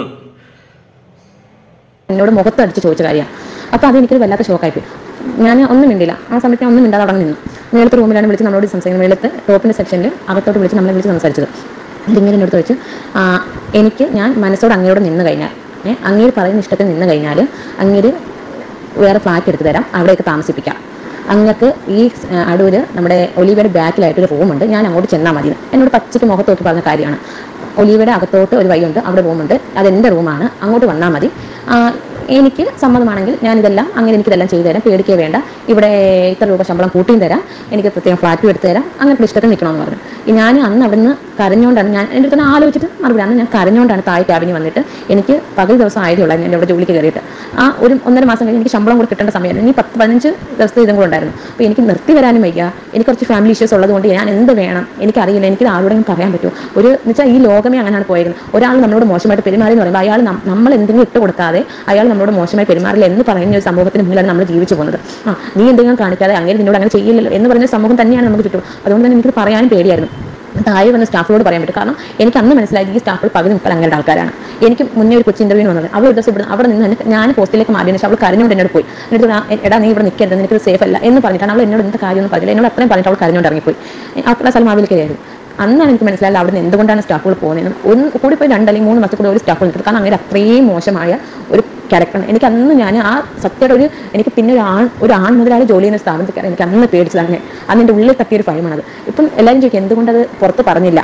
Speaker 1: എന്നോട് മുഖത്തടിച്ച് ചോദിച്ച കാര്യമാണ് അപ്പോൾ അത് എനിക്കൊരു വല്ലാത്ത ഷോക്കായിപ്പോയി ഞാൻ ഒന്നും മിണ്ടില്ല ആ സമയത്ത് ഞാൻ ഒന്നും മിണ്ടാതെ അവിടെ നിന്ന് മേളത്തെ റൂമിലാണ് വിളിച്ച് നമ്മളോട് സംസാരിക്കുന്നത് മേളത്തെ ടോപ്പിൻ്റെ സെക്ഷനിൽ അകത്തോട്ട് വിളിച്ച് നമ്മളെ വിളിച്ച് സംസാരിച്ചത് ഇതിങ്ങനെ എന്നോട് ചോദിച്ചു "ആ, എനിക്ക് ഞാൻ മനസ്സോട് അങ്ങയോട് നിന്ന് കഴിഞ്ഞാൽ ഏ, അങ്ങേര് പറയുന്ന ഇഷ്ടത്തിൽ നിന്ന് കഴിഞ്ഞാൽ അങ്ങേര് വേറെ ഫ്ലാറ്റ് എടുത്ത് തരാം അവിടെയൊക്കെ താമസിപ്പിക്കാം അങ്ങക്ക് ഈ ആ, അടൂര് നമ്മുടെ ഒലീവയുടെ ബാക്കിലായിട്ടൊരു റൂമുണ്ട് ഞാൻ അങ്ങോട്ട് ചെന്നാൽ മതി എന്ന്. എന്നോട് പച്ചയ്ക്ക് മുഖത്ത് നോക്കി പറഞ്ഞ കാര്യമാണ് ഒലീവയുടെ അകത്തോട്ട് ഒരു വഴിയുണ്ട് അവിടെ റൂമുണ്ട് അതെൻ്റെ റൂമാണ് അങ്ങോട്ട് വന്നാൽ മതി ആ, എനിക്ക് സമ്മതമാണെങ്കിൽ ഞാനിതെല്ലാം അങ്ങനെ എനിക്കിതെല്ലാം ചെയ്തു തരാം പേടിക്കേ വേണ്ട ഇവിടെ ഇത്ര രൂപ ശമ്പളം കൂട്ടിയും തരാം എനിക്ക് പ്രത്യേകം ഫ്ലാറ്റും എടുത്ത് തരാം അങ്ങനത്തെ ഇഷ്ടത്തിൽ നിൽക്കണമെന്ന് പറഞ്ഞു ഈ ഞാൻ അന്ന് അവിടുന്ന് കരഞ്ഞുകൊണ്ടാണ് ഞാൻ എൻ്റെ അടുത്ത് ആലോചിച്ചിട്ട് മറുപടി അന്ന് ഞാൻ കരഞ്ഞുകൊണ്ടാണ് താഴെ ക്യാബിന് വന്നിട്ട് എനിക്ക് പകൽ ദിവസം ആയതേ ഉള്ളൂ ഞാൻ ഇവിടെ ജോലിക്ക് കയറിയിട്ട് ആ ഒരു ഒന്നര മാസം കഴിഞ്ഞ് എനിക്ക് ശമ്പളം കൂടെ കിട്ടേണ്ട സമയമായിരുന്നു ഇനി പത്ത് പതിനഞ്ച് ദിവസത്തെ ഇതും കൂടെ ഉണ്ടായിരുന്നു അപ്പോൾ എനിക്ക് നിർത്തി വരാനും വയ്യ എനിക്ക് കുറച്ച് ഫാമിലി ഇഷ്യൂസ് ഉള്ളതുകൊണ്ട് ഞാൻ എന്ത് വേണം എനിക്കറിയില്ല എനിക്ക് ആരോടെങ്കിലും പറയാൻ പറ്റുമോ ഒരു എന്ന് വെച്ചാൽ ഈ ലോകമേ അങ്ങനെയാണ് പോയിരുന്നത് ഒരാൾ നമ്മളോട് മോശമായിട്ട് പെരുമാറി എന്ന് പറയുമ്പോൾ അയാൾ നം- നമ്മൾ എന്തെങ്കിലും ഇട്ട് കൊടുക്കാതെ അയാൾ നമ്മളോട് മോശമായി പെരുമാറില്ല എന്ന് പറയുന്ന ഒരു സമൂഹത്തിന് മുന്നിലാണ് നമ്മൾ ജീവിച്ചു പോകുന്നത് ആ നീ എന്തെങ്കിലും കാണിക്കാതെ അങ്ങനെ നിന്നോട് അങ്ങനെ ചെയ്യില്ലല്ലോ എന്ന് പറയുന്ന സമൂഹം തന്നെയാണ് നമുക്ക് ചുറ്റും അതുകൊണ്ട് തന്നെ എനിക്ക് പറയാനും പേടിയായിരുന്നു താഴെ വന്ന സ്റ്റാഫിനോട് പറയാൻ പറ്റും കാരണം എനിക്ക് അന്ന് മനസ്സിലായി ഈ സ്റ്റാഫിൽ പകുതി മുക്കാൽ അങ്ങനെ ആൾക്കാരാണ് എനിക്ക് മുന്നേ ഒരു കൊച്ചി ഇന്റർവ്യൂ വന്നത് അവൾ ഒരു ദിവസം ഇവിടെ അവിടെ നിന്ന് എന്നെ- ഞാൻ ഹോസ്റ്റലിലേക്ക് മാറിയതിനു ശേഷം അവൾ കരഞ്ഞുകൊണ്ട് എന്നോട് പോയി എന്നിട്ട് ഞാൻ, എടാ നീ ഇവിടെ നിൽക്കരുത് നിനക്ക് സേഫ് അല്ല എന്ന് പറഞ്ഞിട്ടാണ് അവൾ എന്നോട് എന്ത് കാര്യമൊന്നും പറഞ്ഞില്ല എന്നോട് അത്രയും പറഞ്ഞിട്ട് അവൾ കരഞ്ഞുകൊണ്ട് ഇറങ്ങിപ്പോയി അപ്പോൾ സ്ഥലം മാവിലേക്കായിരുന്നു അന്നാണ് എനിക്ക് മനസ്സിലായത് അവിടെ നിന്ന് എന്തുകൊണ്ടാണ് സ്റ്റാഫുകൾ പോകുന്നത് ഒന്ന് കൂടി പോയി രണ്ട് അല്ലെങ്കിൽ മൂന്ന് മാസത്തിൽ കൂടി ഒരു സ്റ്റാഫ് നിൽക്കുന്നത് കാരണം അങ്ങനെ അത്രയും മോശമായ ഒരു ക്യാരക്ടറാണ് എനിക്ക് അന്ന് ഞാൻ ആ സത്യയുടെ ഒരു എനിക്ക് പിന്നെ ഒരു ആൺ ഒരു ആൺ മുതലാളി ജോലി ചെയ്യുന്ന സ്ഥാപനത്തിൽ കയറി എനിക്ക് അന്ന് പേടിച്ചതാണ് ഞാൻ അന്ന് എൻ്റെ ഉള്ളിൽ തട്ടിയൊരു ഭയമാണത് ഇപ്പം എല്ലാവരും ചോദിക്കും എന്തുകൊണ്ടത് പുറത്ത് പറഞ്ഞില്ല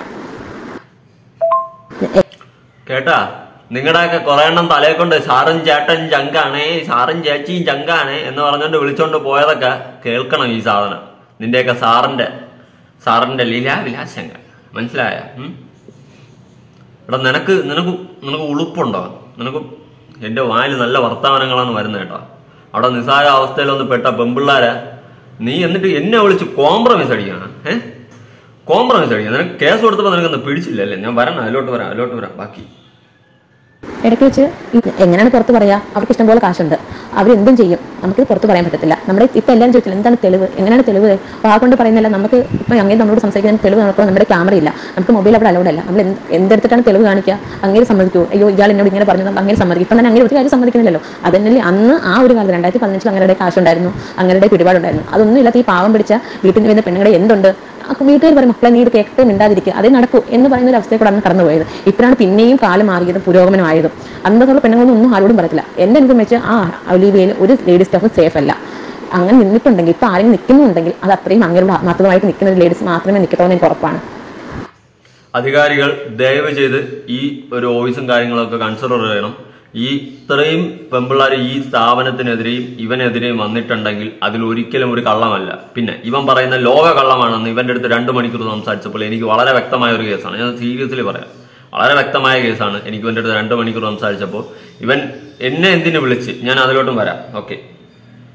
Speaker 2: കേട്ടാ നിങ്ങളുടെയൊക്കെ കുറെ എണ്ണം തലയെ കൊണ്ട് സാറും ചേട്ടൻ ചങ്കാണേ സാറും ചേച്ചിയും ചങ്കാണേ എന്ന് പറഞ്ഞുകൊണ്ട് വിളിച്ചോണ്ട് പോയതൊക്കെ കേൾക്കണം ഈ സാധനം നിന്റെയൊക്കെ സാറിന്റെ സാറിന്റെ ലീലാവിലാസങ്ങൾ മനസ്സിലായ എടാ നിനക്ക് നിനക്ക് നിനക്ക് ഉളുപ്പുണ്ടോ നിനക്ക് എന്റെ വായിൽ നല്ല വർത്തമാനങ്ങളാണ് വരുന്നത് കേട്ടോ അവിടെ നിസ്സാര അവസ്ഥയിലൊന്ന് പെട്ട പെമ്പിള്ളാരെ നീ എന്നിട്ട് എന്നെ വിളിച്ച് കോംപ്രമൈസ് അടിക്കണം ഏഹ് കോംപ്രമൈസ് അടിക്കണം നിനക്ക് കേസ് കൊടുത്തപ്പോൾ നിനക്കൊന്ന് പിടിച്ചില്ലല്ലേ ഞാൻ വരണം അതിലോട്ട് വരാം അതിലോട്ട് വരാം ബാക്കി
Speaker 1: ഇടയ്ക്ക് വെച്ച് ഇത് എങ്ങനെയാണ് പുറത്ത് പറയാ അവർക്ക് ഇഷ്ടംപോലെ കാശുണ്ട് അവരെന്തും ചെയ്യും നമുക്കിത് പുറത്ത് പറയാൻ പറ്റത്തില്ല നമ്മുടെ ഇപ്പം എല്ലാവരും ചോദിച്ചില്ല എന്താണ് തെളിവ് എങ്ങനെയാണ് തെളിവ് വാ കൊണ്ട് പറയുന്നില്ല നമുക്ക് ഇപ്പം അങ്ങനെ നമ്മളോട് സംസാരിക്കുന്ന തെളിവ് നമുക്ക് നമ്മുടെ ക്യാമറ ഇല്ല നമുക്ക് മൊബൈൽ അവിടെ അലൗഡ് അല്ല നമ്മൾ എന്ത് എന്തെടുത്തിട്ടാണ് തെളിവ് കാണിക്കുക അങ്ങനെ സമ്മതിക്കൂ അയ്യോ ഇയാൾ എന്നോട് ഇങ്ങനെ പറഞ്ഞു അങ്ങനെ സമ്മതിക്കും ഇപ്പം തന്നെ അങ്ങനെ ഒരു കാര്യം സമ്മതിക്കുന്നില്ലല്ലോ അതന്നെ അന്ന് ആ ഒരു കാലത്ത് രണ്ടായിരത്തി പതിനഞ്ചിൽ അങ്ങനെ കാശുണ്ടായിരുന്നു അങ്ങനെ പിടിപാടുണ്ടായിരുന്നു അതൊന്നും ഇല്ലാത്ത ഈ പാവം പിടിച്ച വീട്ടിൽ നിന്ന് വരുന്ന പെണ്ണുങ്ങളെ എന്തുണ്ട് അപ്പൊ വീട്ടുകാർ പറയും മക്കളെ നീ ഇത് കേട്ട് മിണ്ടാതിരിക്കുക അതേ നടക്കൂ എന്ന് പറയുന്ന ഒരു അവസ്ഥയിൽ കൂടെ അന്ന് കടന്നുപോയത് ഇപ്പോഴാണ് പിന്നെയും കാലം മാറിയതും പുരോഗമനമായതും അന്നത്തുള്ള പെണ്ണുങ്ങളൊന്നും ഒന്നും ആരോടും പറയത്തില്ല എന്റെ അനുഭവം വെച്ച് ആ ഒലീവിയയിൽ ഒരു ലേഡീസ് സ്റ്റാഫ് സേഫ് അല്ല അങ്ങനെ നിന്നിട്ടുണ്ടെങ്കിൽ ഇപ്പൊ ആരെങ്കിലും നിൽക്കുന്നുണ്ടെങ്കിൽ അത് അത്രയും അങ്ങനെയുള്ള ആത്മാർത്ഥമായിട്ട് നിൽക്കുന്ന ലേഡീസ് മാത്രമേ നിൽക്കട്ടോ എന്ന് എനിക്ക് ഉറപ്പാണ്
Speaker 2: അധികാരികൾ ദയവ് ചെയ്ത് ഈ ഒരു വോയിസും കാര്യങ്ങളൊക്കെ കൺസിഡർ ചെയ്യണം ഈ ഇത്രയും പെമ്പിള്ളാർ ഈ സ്ഥാപനത്തിനെതിരെയും ഇവനെതിരെയും വന്നിട്ടുണ്ടെങ്കിൽ അതിൽ ഒരിക്കലും ഒരു കള്ളമല്ല പിന്നെ ഇവൻ പറയുന്ന ലോക കള്ളമാണെന്ന് ഇവന്റെ അടുത്ത് രണ്ട് മണിക്കൂർ സംസാരിച്ചപ്പോൾ എനിക്ക് വളരെ വ്യക്തമായ ഒരു കേസാണ് ഞാൻ സീരിയസ്ലി പറയാം വളരെ വ്യക്തമായ കേസാണ് എനിക്ക് ഇവന്റെ അടുത്ത് രണ്ട് മണിക്കൂർ സംസാരിച്ചപ്പോൾ ഇവൻ എന്നെ എന്തിനു വിളിച്ച് ഞാൻ അതിലോട്ടും വരാം ഓക്കെ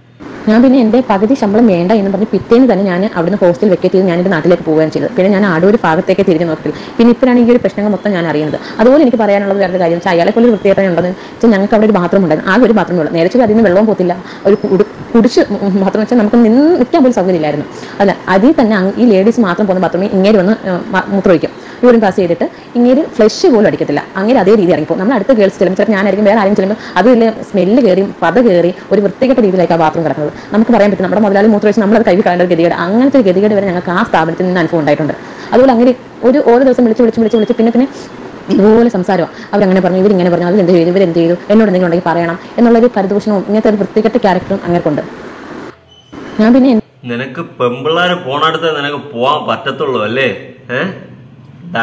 Speaker 1: ഞാൻ പിന്നെ എൻ്റെ പകുതി ശമ്പളം വേണ്ട എന്ന് പറഞ്ഞ് പിറ്റേന്ന് തന്നെ ഞാൻ അവിടുന്ന് ഹോസ്റ്റൽ വെക്കേറ്റ് ചെയ്ത് ഞാൻ എൻ്റെ നാട്ടിലേക്ക് പോവുകയും ചെയ്തത് പിന്നെ ഞാൻ അടൂർ ഭാഗത്തേക്ക് തിരിഞ്ഞു നോക്കില്ല പിന്നെ ഇപ്പോഴാണ് ഈ ഒരു പ്രശ്നങ്ങൾ മൊത്തം ഞാൻ അറിയുന്നത് അതുപോലെ എനിക്ക് പറയാനുള്ളത് വേറെ കാര്യം വെച്ചാൽ അയാളെ പോലെ വൃത്തിയായിട്ട് ഉണ്ടെന്ന് വെച്ചാൽ ഞങ്ങൾക്ക് അവിടെ ഒരു ബാത്റൂം ഉണ്ടായിരുന്നു ആകെ ഒരു ബാത്റൂമേ ഉള്ളൂ നേരെ ചൊവ്വേ അതിൽ നിന്ന് വെള്ളവും പോത്തില്ല ഒരു കുടി കുടിച്ച് ബാത്റൂം വെച്ചാൽ നമുക്ക് നിന്ന് നിൽക്കാൻ പോലും സൗകര്യമില്ലായിരുന്നു അല്ല അതിൽ തന്നെ അങ്ങ് ഈ ലേഡീസ് മാത്രം പോകുന്ന ബാത്റൂമിൽ ഇങ്ങേര് വന്ന് ഏഹ്, മ- മൂത്രമൊഴിക്കും യൂറിൻ പാസ് ചെയ്തിട്ട് ഇങ്ങേര് ഫ്ലഷ് പോലും അടിക്കത്തില്ല അങ്ങനെ അതേ രീതി ഇറങ്ങിപ്പോ നമ്മൾ അടുത്ത ഗേൾസ് ചെല്ലുമ്പോൾ ചിലപ്പോൾ ഞാനായിരിക്കും വേറെ ആരും ചെല്ലുമ്പോൾ അതിൽ സ്മെല്ല് കയറി പത കയറി ഒരു വൃത്തികെട്ട രീതിയിലേക്ക് ആ ബാത്റൂം കിടക്കുന്നത് നമുക്ക് പറയാൻ പറ്റും നമ്മുടെ മുതലാളി മൂത്രമൊഴിച്ച് നമ്മളത് കൈ കാണേണ്ട ഒരു ഗതികേട് അങ്ങനത്തെ ഒരു ഗതികേട് വരെ ഞങ്ങൾക്ക് ആ സ്ഥാപനത്തിൽ നിന്ന് അനുഭവം ഉണ്ടായിട്ടുണ്ട് അതുപോലെ അങ്ങനെ ഒരു ഓരോ ദിവസം വിളിച്ച് വിളിച്ച് വിളിച്ച് വിളിച്ച് പിന്നെ പിന്നെ ഇതുപോലെ സംസാരമാണ് അവരങ്ങനെ പറഞ്ഞു ഇവരിങ്ങനെ പറഞ്ഞു അതിലെന്ത് ചെയ്തു ഇവരെന്ത് ചെയ്തു എന്നോട് എന്തെങ്കിലും ഉണ്ടെങ്കിൽ പറയണം എന്നുള്ളൊരു പരിദൂഷണവും ഇങ്ങനത്തെ ഒരു വൃത്തികെട്ട ക്യാരക്ടറും അങ്ങനെയുണ്ട് ഞാൻ പിന്നെ
Speaker 2: നിനക്ക് പെമ്പിള്ളാര് പോണടുത്ത് നിനക്ക് പോവാൻ പറ്റത്തുള്ളൂ അല്ലേ ഏ ടാ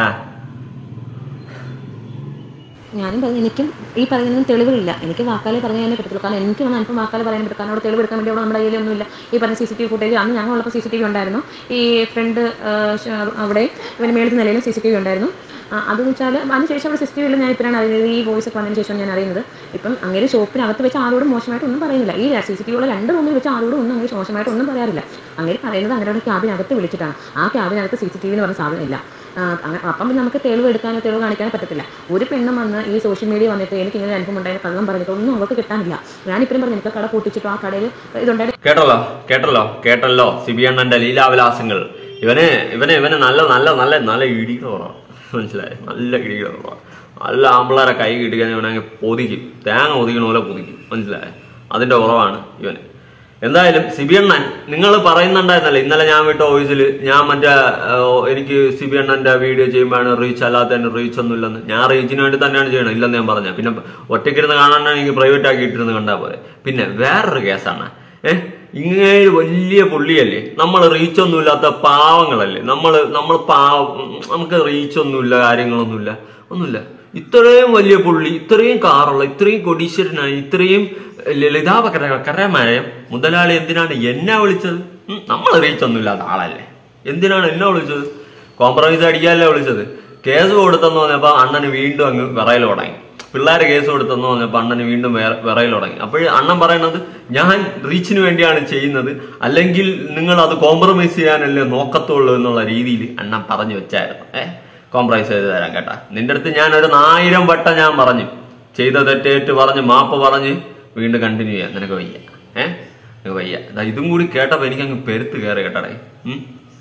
Speaker 1: ഞാനും പറഞ്ഞു എനിക്കും ഈ പറയുന്നതിന് തെളിവുകളില്ല എനിക്ക് വാക്കാലെ പറഞ്ഞു തന്നെ പറ്റത്തുള്ളൂ കാരണം എനിക്ക് വന്ന് അല്പം വാക്കാലെ പറയാൻ പറ്റും കാരണം അവിടെ തെളിവ് എടുക്കാൻ വേണ്ടി അവിടെ നമ്മുടെ കയ്യിലൊന്നുമില്ല ഈ പറഞ്ഞ C C T V footage അന്ന് ഞങ്ങളുള്ളപ്പോൾ സി സി ടി വി ഉണ്ടായിരുന്നു ഈ ഫ്രണ്ട് അവിടെ ഇവന് മേളത്തെ നിലയിലും സി സി ടി വി ഉണ്ടായിരുന്നു ആ, അതെന്ന് വെച്ചാൽ അതിനുശേഷം അവിടെ സി സി ടി വിയിൽ ഞാൻ ഇപ്പോഴാണ് അറിയുന്നത് ഈ വോയിസ് ഒക്കെ വന്നതിന് ശേഷം ഞാൻ അറിയുന്നത് ഇപ്പം അങ്ങനെ ഷോപ്പിനകത്ത് വെച്ച് ആരോടും മോശമായിട്ട് ഒന്നും പറയുന്നില്ല ഈ സി സി ടി വിയുള്ള രണ്ട് റൂമിൽ വെച്ച് ആരോടും ഒന്നും അങ്ങനെ മോശമായിട്ട് ഒന്നും പറയാറില്ല അങ്ങനെ പറയുന്നത് അങ്ങനെ ക്യാബിനകത്ത് വിളിച്ചിട്ടാണ് ആ ക്യാബിനകത്ത് സി സി ടി വി എന്ന് പറഞ്ഞ സാധനം ഇല്ല ആ, അങ്ങ- അപ്പം പിന്നെ നമുക്ക് തെളിവ് എടുക്കാനോ തെളിവ് കാണിക്കാനോ പറ്റത്തില്ല ഒരു പെണ്ണും വന്ന് ഈ സോഷ്യൽ മീഡിയ വന്നിട്ട് എനിക്ക് ഇങ്ങനെ അനുഭവം ഉണ്ടായ കള്ളം പറഞ്ഞിട്ട് ഒന്നും അവർക്ക് കിട്ടാനില്ല ഞാനിപ്പോഴും പറഞ്ഞു എനിക്ക് കട പൊട്ടിച്ചിട്ടോ ആ കടയിൽ ഇതുണ്ടായിട്ട്
Speaker 2: കേട്ടല്ലോ കേട്ടല്ലോ കേട്ടല്ലോ സിബിയണ്ണന്റെ ലീലാവിലാസങ്ങൾ ഇവന് ഇവന് ഇവന് നല്ല നല്ല നല്ല നല്ല ഇടികൾ കുറവാണ് മനസ്സിലായി നല്ല ഇടികൾ കുറവാണ് നല്ല ആമ്പിള്ളേരെ കൈ കിട്ടിക്കാൻ ഇവനങ്ങ് പൊതിക്കും തേങ്ങ ഒതിക്കണ പോലെ പൊതിക്കും മനസ്സിലായി അതിന്റെ കുറവാണ് ഇവന് എന്തായാലും സിബിയണ്ണൻ നിങ്ങൾ പറയുന്നുണ്ടായിരുന്നല്ലേ ഇന്നലെ ഞാൻ വിട്ട ഓഫീസിൽ ഞാൻ മറ്റേ ആ, എനിക്ക് സിബിയണ്ണന്റെ വീഡിയോ ചെയ്യുമ്പോഴാണ് റീച്ച് അല്ലാത്തതിന് റീച്ച് ഒന്നും ഇല്ലെന്ന് ഞാൻ റീച്ചിന് വേണ്ടി തന്നെയാണ് ചെയ്യണം ഇല്ലെന്ന് ഞാൻ പറഞ്ഞ പിന്നെ ഒറ്റയ്ക്കിരുന്ന് കാണാനാണെങ്കിൽ പ്രൈവറ്റ് ആക്കി ഇട്ടിരുന്ന് കണ്ടാൽ പോലെ പിന്നെ വേറൊരു കേസാണ് ഏഹ് ഇങ്ങനെ വലിയ പുള്ളിയല്ലേ നമ്മൾ റീച്ച് ഒന്നുമില്ലാത്ത പാവങ്ങളല്ലേ നമ്മൾ നമ്മൾ പാവ നമുക്ക് റീച്ച് ഒന്നുമില്ല കാര്യങ്ങളൊന്നുമില്ല ഒന്നുമില്ല ഇത്രയും വലിയ പുള്ളി ഇത്രയും കാറുള്ള ഇത്രയും കൊടീശ്വരനായി ഇത്രയും ലളിതാപകരമായ മുതലാളി എന്തിനാണ് എന്നെ വിളിച്ചത് ഉം, നമ്മൾ റീച്ച് ഒന്നുമില്ലാത്ത ആളല്ലേ എന്തിനാണ് എന്നെ വിളിച്ചത് കോംപ്രമൈസ് അടിക്കാനല്ലേ വിളിച്ചത് കേസ് കൊടുത്തെന്ന് പറഞ്ഞപ്പോ അണ്ണന് വീണ്ടും അങ്ങ് വിറയൽ തുടങ്ങി പിള്ളേരെ കേസ് കൊടുത്തെന്ന് പറഞ്ഞപ്പോ അണ്ണന് വീണ്ടും വേറെ- വിറയൽ തുടങ്ങി അപ്പോൾ അണ്ണൻ പറയണത് ഞാൻ റീച്ചിന് വേണ്ടിയാണ് ചെയ്യുന്നത് അല്ലെങ്കിൽ നിങ്ങൾ അത് കോംപ്രമൈസ് ചെയ്യാനല്ലേ നോക്കത്തുള്ളൂ എന്നുള്ള രീതിയിൽ അണ്ണൻ പറഞ്ഞു വെച്ചായിരുന്നു ഏഹ് കോംപ്രമൈസ് ചെയ്ത് തരാം കേട്ടാ നിന്റെ അടുത്ത് ഞാൻ ഒരു ആയിരം വട്ടം ഞാൻ പറഞ്ഞു ചെയ്ത തെറ്റേറ്റ് പറഞ്ഞ് മാപ്പ് പറഞ്ഞ് വീണ്ടും കണ്ടിന്യൂ ചെയ്യാം നിനക്ക് വയ്യ ഏഹ് നിനക്ക് വയ്യ ദാ ഇതും കൂടി കേട്ടപ്പോ എനിക്ക് അങ്ങ് പെരുത്ത് കയറി കേട്ടടേ ഉം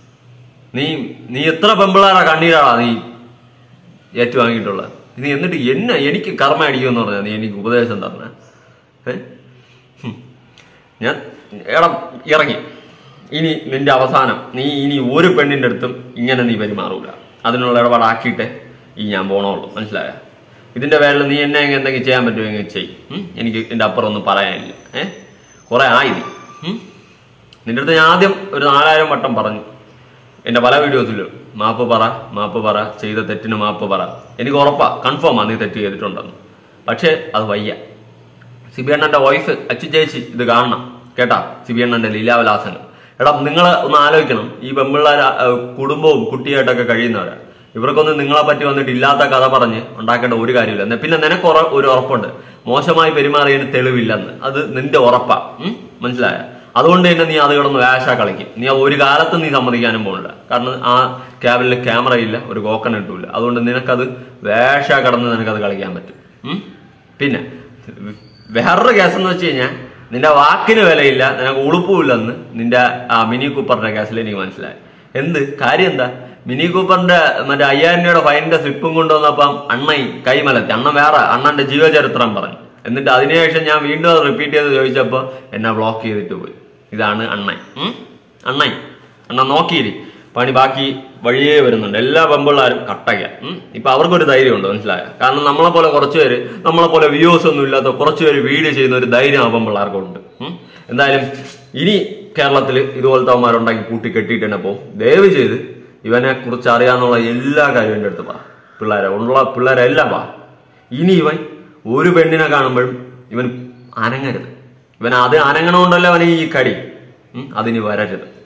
Speaker 2: നീ നീ എത്ര പെമ്പിളാറാ കണ്ണീരാടാ നീ ഏറ്റുവാങ്ങിയിട്ടുള്ളത് നീ എന്നിട്ട് എന്നെ എനിക്ക് കർമ്മ അടിക്കുമെന്ന് പറഞ്ഞാ നീ എനിക്ക് ഉപദേശം തരണേ ഏ ഹും. ഞാൻ എടാ ഇറങ്ങി ഇനി നിന്റെ അവസാനം നീ ഇനി ഒരു പെണ്ണിന്റെ അടുത്തും ഇങ്ങനെ നീ പെരുമാറൂല അതിനുള്ള ഇടപാടാക്കിയിട്ടേ ഈ ഞാൻ പോണുള്ളൂ മനസ്സിലായ ഇതിന്റെ പേരിൽ നീ എന്നെ എങ്ങനെ എന്തെങ്കിലും ചെയ്യാൻ പറ്റുമെങ്കിൽ ചെയ്യും ഉം? എനിക്ക് ഇതിന്റെ അപ്പുറം ഒന്നും പറയാനില്ല ഏഹ് കുറെ ആയി നീ ഉം? നിന്റെ അടുത്ത് ഞാൻ ആദ്യം ഒരു നാലായിരം വട്ടം പറഞ്ഞു എന്റെ പല വീഡിയോസിലും മാപ്പ് പറ മാപ്പ് പറ ചെയ്ത തെറ്റിന് മാപ്പ് പറ എനിക്ക് ഉറപ്പാ കൺഫേം ആ നീ തെറ്റ് ചെയ്തിട്ടുണ്ടെന്ന് പക്ഷേ അത് വയ്യ സിബിയണ്ണന്റെ വൈഫ് അച്ചു ചേച്ചി ഇത് കാണണം കേട്ടാ സിബിയണ്ണന്റെ ലീലാവിലാസങ്ങൾ എടാ നിങ്ങൾ ഒന്ന് ആലോചിക്കണം ഈ പെമ്പിള്ളേർ കുടുംബവും കുട്ടിയായിട്ടൊക്കെ കഴിയുന്നവരാ ഇവർക്കൊന്നും നിങ്ങളെ പറ്റി വന്നിട്ട് ഇല്ലാത്ത കഥ പറഞ്ഞ് ഉണ്ടാക്കേണ്ട ഒരു കാര്യമില്ല എന്നാ പിന്നെ നിനക്ക് ഉറ- ഒരു ഉറപ്പുണ്ട് മോശമായി പെരുമാറിയതിന് തെളിവില്ലെന്ന് അത് നിന്റെ ഉറപ്പാ ഉം? മനസ്സിലായ അതുകൊണ്ട് തന്നെ നീ അത് കിടന്ന് വേഷ കളിക്കും നീ അത് ഒരു കാലത്തും നീ സമ്മതിക്കാനും പോകില്ല കാരണം ആ ക്യാബിനിൽ ക്യാമറ ഇല്ല ഒരു കോക്കൺ ഇട്ടില്ല അതുകൊണ്ട് നിനക്കത് വേഷ കടന്ന് നിനക്കത് കളിക്കാൻ പറ്റും ഉം? പിന്നെ വേറൊരു കേസ് എന്ന് വെച്ച് കഴിഞ്ഞാൽ നിന്റെ വാക്കിന് വിലയില്ല നിനക്ക് ഉളുപ്പുമില്ലെന്ന് നിന്റെ ആ മിനി കൂപ്പറിന്റെ കേസിൽ എനിക്ക് മനസ്സിലായി എന്ത് കാര്യം എന്താ മിനി കൂപ്പറിന്റെ മറ്റേ അയ്യായിരം രൂപയുടെ ഫൈനിന്റെ സ്ലിപ്പും കൊണ്ടുവന്നപ്പം അണ്ണൻ കൈമലത്തി അണ്ണൻ വേറെ അണ്ണന്റെ ജീവചരിത്രം പറഞ്ഞു എന്നിട്ട് അതിനുശേഷം ഞാൻ വീണ്ടും അത് റിപ്പീറ്റ് ചെയ്ത് ചോദിച്ചപ്പോൾ എന്നെ ബ്ലോക്ക് ചെയ്തിട്ട് പോയി ഇതാണ് അണ്ണൻ ഉം? അണ്ണൻ അണ്ണൻ നോക്കിയിരി പണി ബാക്കി വഴിയേ വരുന്നുണ്ട് എല്ലാ പെമ്പിള്ളാരും കട്ടയ്ക്ക ഇപ്പൊ അവർക്കൊരു ധൈര്യമുണ്ട് മനസ്സിലായോ കാരണം നമ്മളെ പോലെ കുറച്ച് പേര് നമ്മളെ പോലെ വ്യൂസ് ഒന്നും ഇല്ലാത്ത കുറച്ച് പേര് വീഡിയോ ചെയ്യുന്ന ഒരു ധൈര്യം ആ പെമ്പിള്ളാർക്കുണ്ട് ഉം. എന്തായാലും ഇനി കേരളത്തിൽ ഇതുപോലത്തെ അവന്മാരുണ്ടാക്കി കൂട്ടി കെട്ടിയിട്ട് തന്നെ പോകും ദയവ് ചെയ്ത് ഇവനെ കുറിച്ച് അറിയാന്നുള്ള എല്ലാ കാര്യവും എൻ്റെ അടുത്ത് പറ പിള്ളേരെ ഉള്ള പിള്ളേരെല്ലാം വാ ഇനി ഇവൻ ഒരു പെണ്ണിനെ കാണുമ്പോഴും ഇവൻ അനങ്ങരുത് ഇവൻ അത് അനങ്ങണോണ്ടല്ലോ അവന് ഈ കടി ഉം, അതിനി വരരുത്